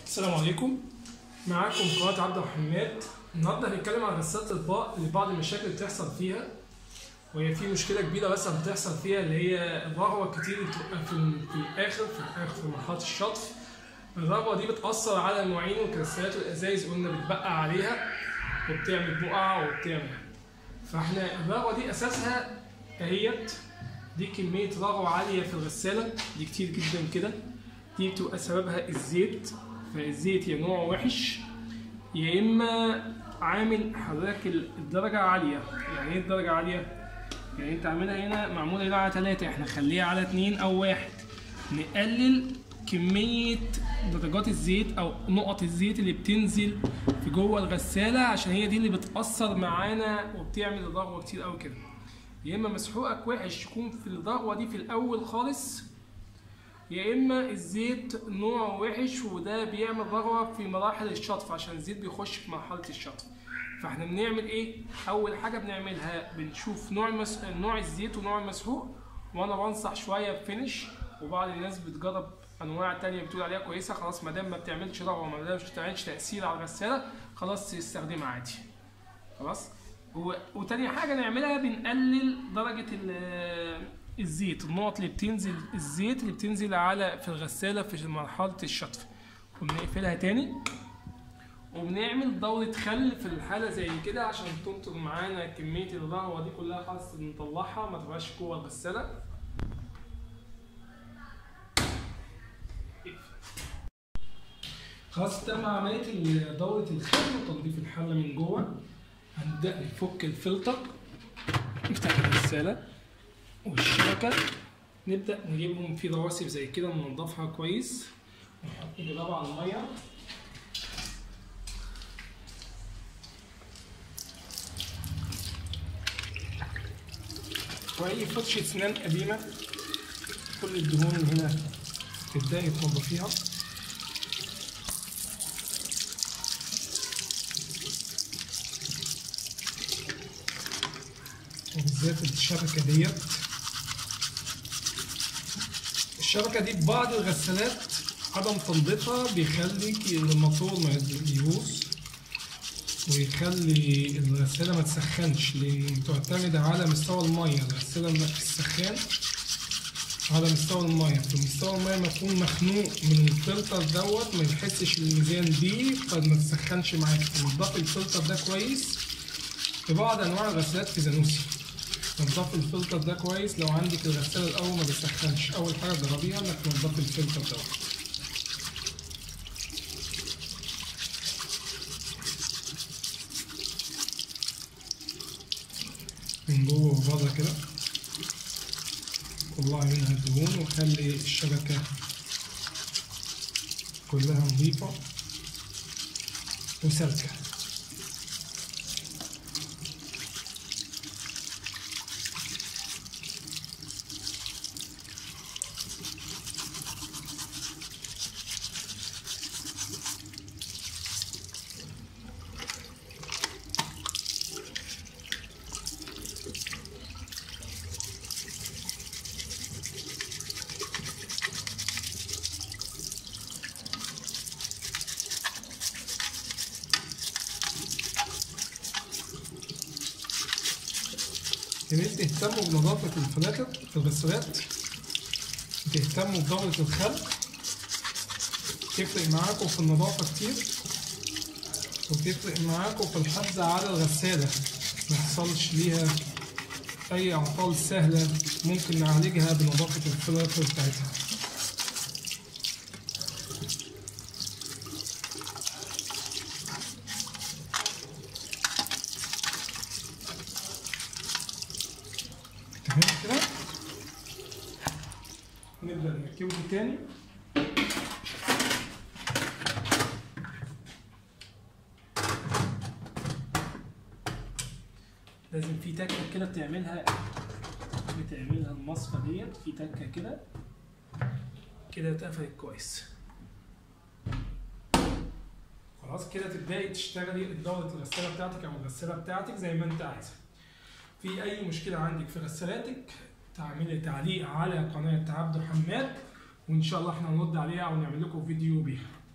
السلام عليكم معاكم قناة عبد الحماد النهارده هنتكلم عن غسالة الأطباق لبعض المشاكل اللي بتحصل فيها وهي في مشكلة كبيرة بس بتحصل فيها اللي هي الرغوة كتير اللي بتبقى في, في الآخر في الآخر في مرحلة الشطف الرغوة دي بتأثر على المواعين والكراسيات والأزايز قلنا بتبقع عليها وبتعمل بقع وبتعمل فاحنا الرغوة دي أساسها اهيت دي كمية رغوة عالية في الغسالة دي كتير جدا كده دي بتبقى سببها الزيت فالزيت يا نوع وحش يا اما عامل حضرتك الدرجة عالية يعني ايه الدرجة عالية؟ يعني انت عاملها هنا معمولة هنا على تلاتة احنا نخليها على اتنين او واحد نقلل كمية درجات الزيت او نقط الزيت اللي بتنزل في جوه الغسالة عشان هي دي اللي بتأثر معانا وبتعمل الرغوة كتير قوي كده يا اما مسحوقك وحش يكون في الرغوة دي في الاول خالص يا اما الزيت نوع وحش وده بيعمل رغوه في مراحل الشطف عشان الزيت بيخش في مرحله الشطف فاحنا بنعمل ايه اول حاجه بنعملها بنشوف نوع المس... نوع الزيت ونوع المسحوق وانا بنصح شويه بفينش وبعض الناس بتجرب انواع تانية بتقول عليها كويسه خلاص ما دام ما بتعملش رغوه ما دام مش بتعملش تاثير على الغساله خلاص تستخدمها عادي خلاص و... وتاني حاجه نعملها بنقلل درجه ال... الزيت النقط اللي بتنزل الزيت اللي بتنزل على في الغسالة في مرحلة الشطف وبنقفلها تاني وبنعمل دورة خل في الحالة زي كده عشان تنطر معانا كمية الرغوة دي كلها خالص نطلعها ما تبقاش جوه الغسالة خلاص تم عملية دورة الخل وتنظيف الحلة من جوه هنبدأ نفك الفلتر بتاع الغسالة والشبكة نبدأ نجيبهم في رواسب زي كده ننضفها كويس ونحط جراب على المية وأي فرشة سنان قديمة كل الدهون اللي هنا تبدأي تنضفيها وبالذات الشبكة ديت الشبكة دي ببعض الغسالات عدم تنظيفها بيخلي الموتور ما يبوظ ويخلي الغسالة ما تسخنش لأن تعتمد على مستوى المية الغسالة في السخان على مستوى المية في مستوى المية ما يكون مخنوق من الفلتر دوت ما يحسش الميزان بيه فما تسخنش معاك تنضف الفلتر ده كويس في بعض أنواع الغسالات في زانوسي نضف الفلتر ده كويس لو عندك الغسالة الأول ما بيسخنش أول حاجة جربيها إنك تنضف الفلتر ده من جوه وبره كده طلعي منها الدهون وخلي الشبكة كلها نظيفة وسالكة يا ريت تهتموا بنظافة الفلاتر في الغسالات تهتموا بدورة الخل تفرق معاكم في النظافة كتير وتفرق معاكم في الحفظ على الغسالة ميحصلش ليها أي أعطال سهلة ممكن نعالجها بنظافة الفلاتر بتاعتها تمام كده نبدأ نركبه تاني لازم في تكة كده بتعملها بتعملها المصفى ديت في تكة كده كده اتقفلت كويس خلاص كده تبدأي تشتغلي دورة الغسالة بتاعتك أو الغسالة بتاعتك زي ما أنت عايزة في اي مشكله عندك في غسالاتك تعملي تعليق على قناه عبد حماد وان شاء الله احنا هنرد عليها او نعمل لكم فيديو بيها